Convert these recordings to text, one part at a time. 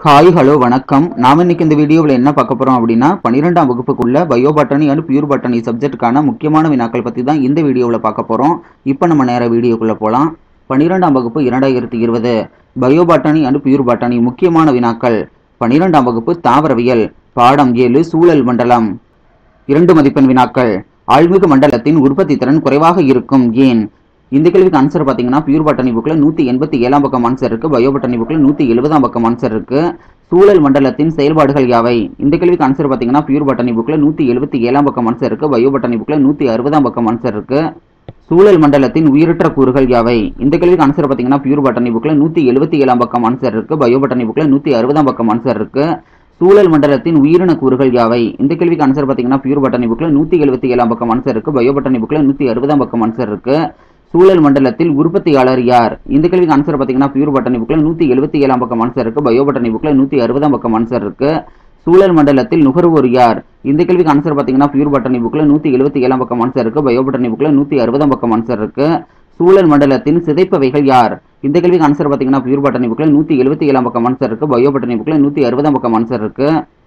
hi hello வணக்கம் நாம இன்னைக்கு இந்த வீடியோவில் என்ன பார்க்க போறோம் அப்படின்னா பன்னிரெண்டாம் வகுப்புக்குள்ள bio botany and pure botany சப்ஜெக்ட்டுக்கான முக்கியமான வினாக்கள் பற்றி தான் இந்த வீடியோவில் பார்க்க போறோம் இப்போ நம்ம நேர வீடியோக்குள்ள போகலாம் பன்னிரெண்டாம் வகுப்பு இரண்டாயிரத்தி இருபது bio botany and pure botany முக்கியமான வினாக்கள் பன்னிரெண்டாம் வகுப்பு தாவரவியல் பாடம் ஏழு சூழல் மண்டலம் இரண்டு மதிப்பெண் வினாக்கள் ஆழ்மிகு மண்டலத்தின் உற்பத்தி திறன் குறைவாக இருக்கும் ஏன் இந்த கேள்விக்கு ஆன்சர் பார்த்தீங்கன்னா பியூர் பட்டனி புக்கில் நூற்றி எண்பத்தி ஏழாம் பக்கம் ஆன்சர் இருக்கு பயோ பட்டனி புக்கில் நூற்றி எழுபதாம் பக்கம் ஆன்சர் இருக்கு சூழல் மண்டலத்தின் செயல்பாடுகள் யாவை இந்த கேள்விக்கு ஆன்சர் பார்த்தீங்கன்னா பியூர் பட்டனி புக்கில் நூற்றி எழுபத்தி ஏழாம் பக்கம் ஆன்சர் இருக்கு பயோ பட்டனி புக்கில் நூற்றி அறுபதாம் பக்கம் ஆன்சர் இருக்கு சூழல் மண்டலத்தின் உயிரற்ற கூறுகள் யாவை இந்த கேள்விக்கு ஆன்சர் பார்த்தீங்கன்னா பியூர் பட்டனி புக்கில் நூற்றி எழுபத்தி ஏழாம் பக்கம் ஆன்சர் இருக்கு பயோ பட்டனி புக்கில் நூற்றி அறுபதாம் பக்கம் ஆன்சர் இருக்கு சூழல் மண்டலத்தின் உயிரின கூறுகள் யாவை இந்த கேள்விக்கு ஆன்சர் பார்த்தீங்கன்னா பியூர் பட்டனி புக்கில் நூற்றி எழுபத்தி ஏழாம் பக்கம் ஆன்சர் இருக்கு பயோ பட்டனி புக்கில் நூற்றி அறுபதாம் பக்கம் ஆன்சர் இருக்கு சூழல் மண்டலத்தில் உற்பத்தியாளர் யார் இந்த கேள்விக்கு ஆன்சர் பார்த்தீங்கன்னா பியூர் பட்டனி புக்கில் நூற்றி எழுபத்தி ஏழாம் பக்கம் ஆன்சர் இருக்கு பயோ பட்டனி புக்கில் நூற்றி அறுபதாம் பக்கம் ஆன்சர் இருக்கு சூழல் மண்டலத்தில் நுகர்வோர் யார் இந்த கேள்விக்கு ஆன்சர் பார்த்தீங்கன்னா பியூர் பட்டனி புக்கில் நூற்றி எழுபத்தி ஏழாம் பக்கம் ஆன்சர் இருக்கு பயோ பட்டனி புக்கில் நூற்றி அறுபதாம் பக்கம் ஆன்சர் இருக்கு சூழல் மண்டலத்தின் சிதைப்பவைகள் யார் இந்த கேள்விக்கு ஆன்சர் பார்த்தீங்கன்னா பியூர் பட்டனி புக்கில் நூற்றி எழுபத்தி ஏழாம் பக்கம் ஆன்சர் இருக்கு பயோ பட்டனி புக்கில் நூற்றி அறுபதாம் பக்கம் ஆன்சர் இருக்கு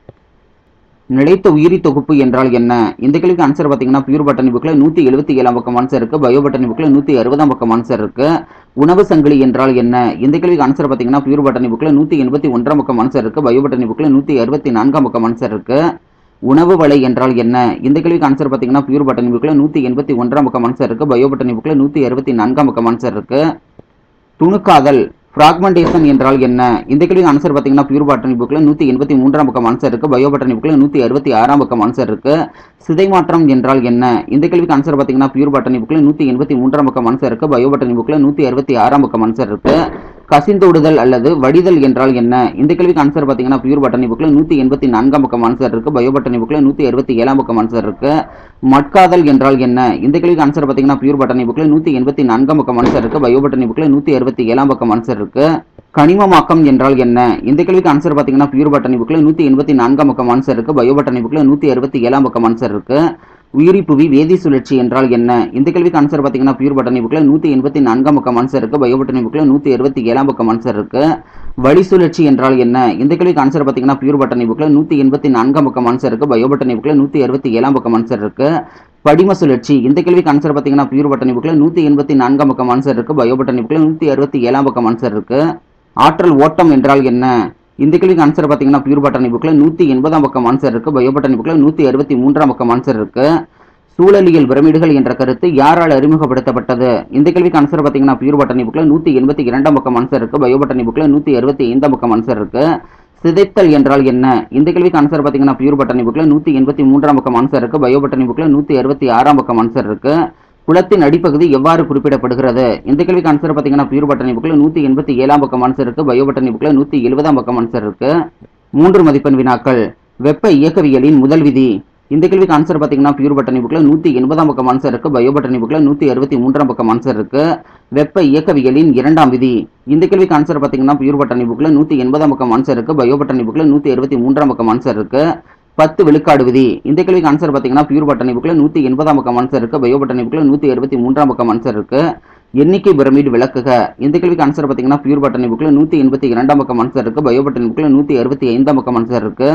நிலைத்த உயிரி தொகுப்பு என்றால் என்ன இந்த கேள்விக்கு ஆன்சர் பார்த்தீங்கன்னா பியூர் பட்டனி புக்கில் நூற்றி எழுபத்தி ஏழாம் பக்கம் ஆன்சர் இருக்கு பயோ பட்டனி புக்கில் நூற்றி அறுபதாம் பக்கம் ஆன்சர் இருக்கு உணவு சங்கிலி என்றால் என்ன இந்த கேள்விக்கு ஆன்சர் பார்த்தீங்கன்னா பியூர் பட்டனி புக்கில் நூற்றி எண்பத்தி ஒன்றாம் பக்கம் ஆன்சர் இருக்கு பயோ பட்டனி புக்கில் நூற்றி அறுபத்தி நான்காம் பக்கம் ஆன்சர் இருக்கு உணவு வலை என்றால் என்ன இந்த கேள்விக்கு ஆன்சர் பார்த்தீங்கன்னா பியூர் பட்டனி புக்கில் நூற்றி எண்பத்தி ஒன்றாம் பக்கம் ஆன்சர் இருக்கு பயோ பட்டனி புக்கில் நூற்றி அறுபத்தி நான்காம் பக்கம் ஆன்சர் இருக்கு துணுக்காதல் ஃப்ராக்மெண்டேஷன் என்றால் என்ன இந்த கேள்விக்கு ஆன்சர் பார்த்தீங்கன்னா பியூர் பாட்டனி புக்கில் நூற்றி எண்பத்தி மூன்றாம் பக்கம் ஆன்சர் இருக்கு பயோ பாட்டனி புக்கில் நூற்றி அறுபத்தி ஆறாம் பக்கம் ஆன்சர் இருக்கு சிதைமாற்றம் என்றால் என்ன இந்த கேள்விக்கு ஆன்சர் பார்த்தீங்கன்னா பியூர் பாட்டனி புக்கில் நூற்றி எண்பத்தி மூன்றாம் பக்கம் ஆன்சர் இருக்கு பயோ பாட்டனி புக்கில் நூற்றி அறுபத்தி ஆறாம் பக்கம் ஆன்சர் இருக்கு கசிந்தோடுதல் அல்லது வடிதல் என்றால் என்ன இந்த கேள்விக்கு ஆன்சர் பார்த்தீங்கன்னா பியூர் பட்டனி புக்கில் நூற்றி எண்பத்தி நான்காம் பக்கம் ஆன்சர் இருக்கு பயோ பட்டனி புக்கில் நூற்றி அறுபத்தி ஏழாம் பக்கம் ஆன்சர் இருக்கு மட்காதல் என்றால் என்ன இந்த கேள்விக்கு ஆன்சர் பார்த்தீங்கன்னா பியூர் பட்டனி புக்கில் நூற்றி எண்பத்தி நான்காம் பக்கம் ஆன்சர் இருக்கு பயோ பட்டனி புக்கில் நூற்றி அறுபத்தி ஏழாம் பக்கம் ஆன்சர் இருக்கு கனிமமாக்கம் என்றால் என்ன இந்த கேள்விக்கு ஆன்சர் பார்த்தீங்கன்னா பியூர் பட்டனி புக்கில் நூற்றி எண்பத்தி நான்காம் பக்கம் ஆன்சர் இருக்கு பயோ பட்டனி புக்கில் நூற்றி அறுபத்தி ஏழாம் பக்கம் ஆன்சர் இருக்கு உயிரி புவி வேதி சுழற்சி என்றால் என்ன இந்த கேள்விக்கு ஆன்சர் பார்த்தீங்கன்னா பியூர் பட்டனி புக்கில் நூற்றி எண்பத்தி நான்காம் பக்கம் ஆன்சர் இருக்கு பயோ பட்டனி புக்கில் நூற்றி அறுபத்தி ஏழாம் பக்கம் ஆன்சர் இருக்கு வழி சுழற்சி என்றால் என்ன இந்த கேள்விக்கு ஆன்சர் பார்த்தீங்கன்னா பியூர் பட்டனி புக்கில் நூற்றி எண்பத்தி நான்காம் பக்கம் ஆன்சர் இருக்கு பயோ பட்டனி புக்கில் நூற்றி அறுபத்தி ஏழாம் பக்கம் ஆன்சர் இருக்கு படிம சுழற்சி இந்த கேள்விக்கு ஆன்சர் பார்த்தீங்கன்னா பியூர் பட்டனி புக்கில் நூற்றி எண்பத்தி நான்காம் பக்கம் ஆன்சர் இருக்கு பயோ பட்டனி புக்கில் நூற்றி அறுபத்தி ஏழாம் பக்கம் ஆன்சர் இருக்கு ஆற்றல் ஓட்டம் என்றால் என்ன இந்த கேள்விக்கு ஆன்சர் பார்த்தீங்கன்னா பியூர் பட்டனி புக்கில் நூற்றி எண்பதாம் பக்கம் ஆன்சர் இருக்கு பயோ பட்டனி புக்கில் நூற்றி அறுபத்தி மூன்றாம் பக்கம் ஆன்சர் இருக்கு சூழலியல் பிரமிடுகள் என்ற கருத்து யாரால் அறிமுகப்படுத்தப்பட்டது இந்த கேள்விக்கு ஆன்சர் பார்த்தீங்கன்னா பியூர் பட்டனி புக்கில் நூற்றி எண்பத்தி இரண்டாம் பக்கம் ஆன்சர் இருக்கு பயோ பட்டனி புக்கில் நூற்றி அறுபத்தி ஐந்தாம் பக்கம் ஆன்சர் இருக்கு சிதைத்தல் என்றால் என்ன இந்த கேள்விக்கு ஆன்சர் பார்த்தீங்கன்னா பியூர் பட்டனி புக்கில் நூற்றி எண்பத்தி மூன்றாம் பக்கம் ஆன்சர் இருக்கு பயோ பட்டனி புக்கில் நூற்றி அறுபத்தி ஆறாம் பக்கம் ஆன்சர் இருக்கு குளத்தின் அடிப்பகுதி எவ்வாறு குறிப்பிடப்படுகிறது இந்த கேள்விக்கு ஆன்சர் பார்த்தீங்கன்னா பியூர் பட்டனி புக்கில் நூற்றி எண்பத்தி ஏழாம் பக்கம் ஆன்சர் இருக்கு பயோ பட்டனி புக்கில் நூற்றி எழுபதாம் பக்கம் ஆன்சர் இருக்கு மூன்று மதிப்பெண் வினாக்கள் வெப்ப இயக்கவியலின் முதல் விதி இந்த கேள்விக்கு ஆன்சர் பார்த்தீங்கன்னா பியூர் பட்டனி புக்கில் நூற்றி எண்பதாம் பக்கம் ஆன்சர் இருக்கு பயோ பட்டனி புக்கில் நூற்றி அறுபத்தி மூன்றாம் பக்கம் ஆன்சர் இருக்கு வெப்ப இயக்கவியலின் இரண்டாம் விதி இந்த கேள்விக்கு ஆன்சர் பார்த்தீங்கன்னா பியூர் பட்டனி புக்கில் நூற்றி எண்பதாம் பக்கம் ஆன்சர் இருக்கு பயோ பட்டனி புக்கில் நூற்றி அறுபத்தி மூன்றாம் பக்கம் ஆன்சர் இருக்கு பத்து விழுக்காடு விதி இந்த கேள்விக்கு ஆன்சர் பார்த்தீங்கன்னா பியூர் பட்டனி புக்கில் நூற்றி எண்பதாம் பக்கம் ஆன்சர் இருக்கு பயோ பட்டனி புக்கில் நூற்றி அறுபத்தி மூன்றாம் பக்கம் ஆன்சர் இருக்கு எண்ணிக்கை பிரமிட் விளக்குக இந்த கேள்விக்கு ஆன்சர் பார்த்தீங்கன்னா பியூர் பட்டனி புக்கில் நூற்றி எண்பத்தி இரண்டாம் பக்கம் ஆன்சர் இருக்கு பயோ பட்டனி புக்கில் நூற்றி அறுபத்தி ஐந்தாம் பக்கம் ஆன்சர் இருக்கு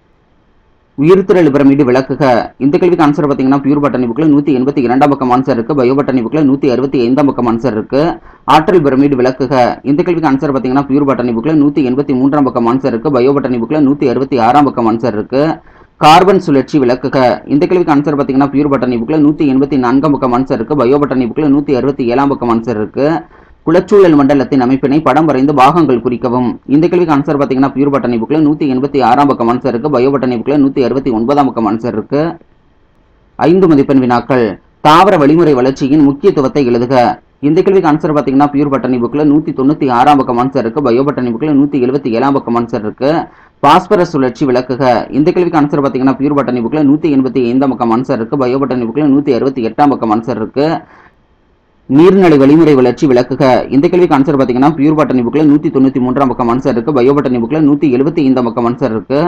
உயிர்த்திரள் பிரமிடு விளக்குக இந்த கேள்விக்கு ஆன்சர் பார்த்தீங்கன்னா பியூர் பட்டனி புக்கில் நூற்றி எண்பத்தி இரண்டாம் பக்கம் ஆன்சர் இருக்கு பயோ பட்டனி புக்கில் நூற்றி அறுபத்தி ஐந்தாம் பக்கம் ஆன்சர் இருக்கு ஆற்றல் பிரமிடு விளக்குக இந்த கேள்விக்கு ஆன்சர் பார்த்தீங்கன்னா பியூர் பட்டனி புக்கில் நூற்றி எண்பத்தி மூன்றாம் பக்கம் ஆன்சர் இருக்கு பயோ பட்டனி புக்கில் நூற்றி அறுபத்தி ஆறாம் பக்கம் ஆன்சர் இருக்கு கார்பன் சுழற்சி விளக்குக இந்த கேள்விக்கு ஆன்சர் பார்த்தீங்கன்னா பியூர் பட்டனி புக்கில் நூற்றி எண்பத்தி நான்காம் பக்கம் ஆன்சர் இருக்கு பயோ பட்டனி புக்கில் நூற்றி அறுபத்தி ஏழாம் பக்கம் ஆன்சர் இருக்கு குளச்சூழல் மண்டலத்தின் அமைப்பினை படம் வரைந்து பாகங்கள் குறிக்கவும் இந்த கேள்விக்கு ஆன்சர் பார்த்தீங்கன்னா பியூர் பட்டனி புக்கில் நூற்றி எண்பத்தி ஆறாம் பக்கம் ஆன்சர் இருக்கு பயோ பட்டனி புக்கில் நூற்றி அறுபத்தி ஒன்பதாம் பக்கம் ஆன்சர் இருக்கு ஐந்து மதிப்பெண் வினாக்கள் தாவர வழிமுறை வளர்ச்சியின் முக்கியத்துவத்தை எழுதுக இந்த கேள்விக்கு ஆன்சர் பார்த்தீங்கன்னா பியூர் பட்டனி புக்கில் நூற்றி தொண்ணூற்றி ஆறாம் பக்கம் ஆன்சர் இருக்கு பயோ பட்டனி புக்கில் நூற்றி எழுபத்தி ஏழாம் பக்கம் ஆன்சர் இருக்கு பாஸ்பரஸ் சுழற்சி விளக்குக இந்த கேள்விக்கு ஆன்சர் பார்த்தீங்கன்னா பியூர் பட்டனி புக்கில் நூற்றி எண்பத்தி ஐந்தாம் பக்கம் ஆன்சர் இருக்கு பயோ பட்டனி புக்கில் நூற்றி அறுபத்தி எட்டாம் பக்கம் ஆன்சர் இருக்கு நீர்நிலை வழிமுறை வளர்ச்சி விளக்குக இந்த கேள்விக்கு ஆன்சர் பார்த்தீங்கன்னா பியூர் பட்டனி புக்கில் நூற்றி தொண்ணூற்றி மூன்றாம் பக்கம் ஆன்சர் இருக்கு பயோ பட்டனி புக்கில் நூற்றி எழுபத்தி ஐந்தாம் பக்கம் ஆன்சர் இருக்கு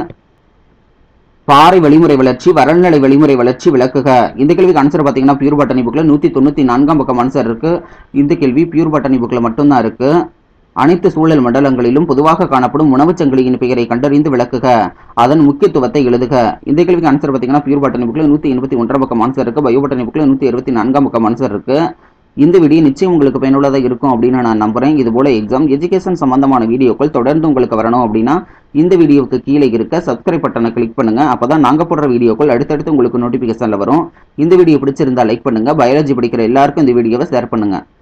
பாறை வழிமுறை வளர்ச்சி வறள்நிலை வழிமுறை வளர்ச்சி விளக்குக இந்த கேள்விக்கு ஆன்சர் பார்த்தீங்கன்னா பியூர் பட்டனி புக்கில் நூற்றி தொண்ணூற்றி நான்காம் பக்கம் ஆன்சர் இருக்கு இந்த கேள்வி பியூர் பட்டனி புக்கில் மட்டும்தான் இருக்கு அனைத்து சூழல் மண்டலங்களிலும் பொதுவாக காணப்படும் உணவுச் சங்கிலியின் பெயரை கண்டறிந்து விளக்குக அதன் முக்கியத்துவத்தை எழுதுக இந்த கேள்விக்கு ஆன்சர் பார்த்தீங்கன்னா பியூர் பாட்டனி புக்கில் நூற்றி எண்பத்தி ஒன்றாம் பக்கம் ஆன்சர் இருக்கு பயோ பாட்டனி புக்கில் நூற்றி இருபத்தி நான்காம் பக்கம் ஆன்சர் இருக்கு இந்த வீடியோ நிச்சயம் உங்களுக்கு பயனுள்ளதாக இருக்கும் அப்படின்னு நான் நம்புறேன் இது போல எக்ஸாம் எஜுகேஷன் சம்பந்தமான வீடியோக்கள் தொடர்ந்து உங்களுக்கு வரணும் அப்படின்னா இந்த வீடியோவுக்கு கீழே இருக்க சப்ஸ்கிரைப் பட்டனை கிளிக் பண்ணுங்க அப்பதான் நாங்க போடுற வீடியோக்கள் அடுத்தடுத்து உங்களுக்கு நோட்டிபிகேஷன்ல வரும் இந்த வீடியோ பிடிச்சிருந்தா லைக் பண்ணுங்க பயாலஜி படிக்கிற எல்லாருக்கும் இந்த வீடியோவை ஷேர் பண்ணுங்க